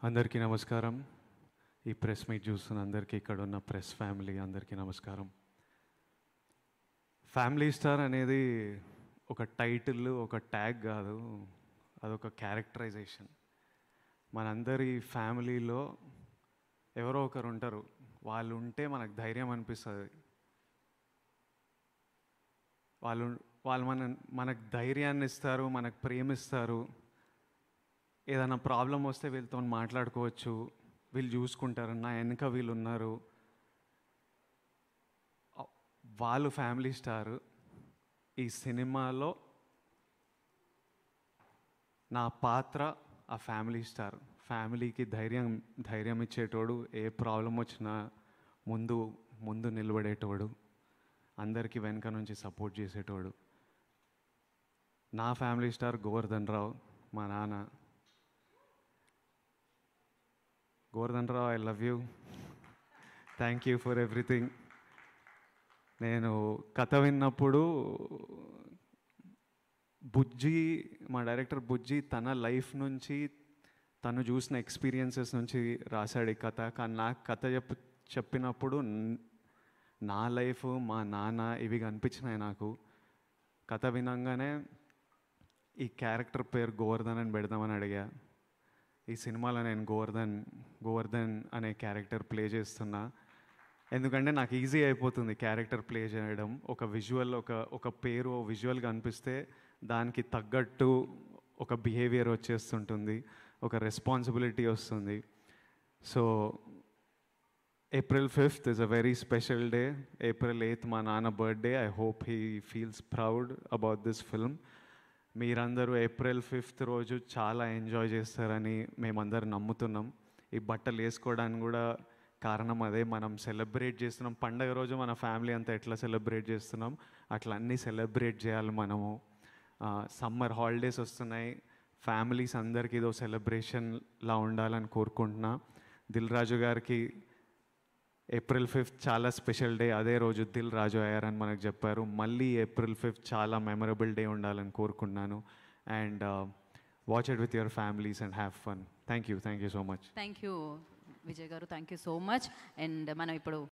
అందరికీ నమస్కారం ఈ ప్రెస్ మీట్ చూస్తున్న అందరికీ ఇక్కడ ఉన్న ప్రెస్ ఫ్యామిలీ అందరికీ నమస్కారం ఫ్యామిలీ స్టార్ అనేది ఒక టైటిల్ ఒక ట్యాగ్ కాదు అదొక క్యారెక్టరైజేషన్ మనందరి ఫ్యామిలీలో ఎవరో ఒకరు ఉంటారు వాళ్ళు ఉంటే మనకు ధైర్యం అనిపిస్తుంది వాళ్ళు వాళ్ళు మన మనకు ధైర్యాన్ని ఇస్తారు మనకు ప్రేమిస్తారు ఏదైనా ప్రాబ్లం వస్తే వీళ్ళతో మాట్లాడుకోవచ్చు వీళ్ళు చూసుకుంటారు నా వెనుక వీళ్ళు ఉన్నారు అ- వాళ్ళు ఫ్యామిలీ స్టార్ ఈ సినిమాలో నా పాత్ర ఆ ఫ్యామిలీ స్టార్ ఫ్యామిలీకి ధైర్యం ధైర్యం ఇచ్చేటోడు ఏ ప్రాబ్లం వచ్చినా ముందు ముందు నిలబడేటోడు అందరికీ వెనక నుంచి సపోర్ట్ చేసేటోడు నా ఫ్యామిలీ స్టార్ గోవర్ధన్ రావు మా నాన్న Govardhan Rao I love you thank you for everything నేను కథ విన్నప్పుడు బుజ్జి మా డైరెక్టర్ బుజ్జి తన లైఫ్ నుంచి తను చూసిన ఎక్స్పీరియన్సెస్ నుంచి రాశాడు ఈ కథ కానీ నాకు కథ చెప్పు చెప్పినప్పుడు న్- నా లైఫ్ మా నాన్న ఇవి కనిపించినాయి నాకు కథ వినంగానే ఈ క్యారెక్టర్ పేరు గోవర్ధన్ అని పెడదామని అడిగా ఈ సినిమాలో నేను గోవర్ధన్ గోవర్ధన్ అనే క్యారెక్టర్ ప్లే చేస్తున్నా ఎందుకంటే నాకు ఈజీ అయిపోతుంది క్యారెక్టర్ ప్లే చేయడం ఒక విజువల్ ఒక ఒక పేరు విజువల్గా అనిపిస్తే దానికి తగ్గట్టు ఒక బిహేవియర్ వచ్చేస్తుంటుంది ఒక రెస్పాన్సిబిలిటీ వస్తుంది so April fifth is a very special day April eighth మా నాన్న birthday I hope he feels proud about this film మీరందరూ ఏప్రిల్ ఫిఫ్త్ రోజు చాలా ఎంజాయ్ చేస్తారని మేమందరం నమ్ముతున్నాం ఈ బట్టలు వేసుకోవడానికి కూడా కారణం అదే మనం సెలబ్రేట్ చేస్తున్నాం పండగ రోజు మన ఫ్యామిలీ అంతా ఎట్లా సెలబ్రేట్ చేస్తున్నాం అట్లా అన్నీ సెలబ్రేట్ చేయాలి మనము సమ్మర్ హాలిడేస్ వస్తున్నాయి ఫ్యామిలీస్ అందరికీ ఇదో సెలబ్రేషన్లా ఉండాలని కోరుకుంటున్నా దిల్ రాజు గారికి ఏప్రిల్ ఫిఫ్త్ చాలా స్పెషల్ డే అదే రోజు దిల్ రాజు అయ్యారని మనకు చెప్పారు మళ్ళీ ఏప్రిల్ ఫిఫ్త్ చాలా మెమరబుల్ డే ఉండాలని కోరుకున్నాను and watch it with your families and have fun thank you thank you so much thank you Vijay garu thank you so much and మనం ఇప్పుడు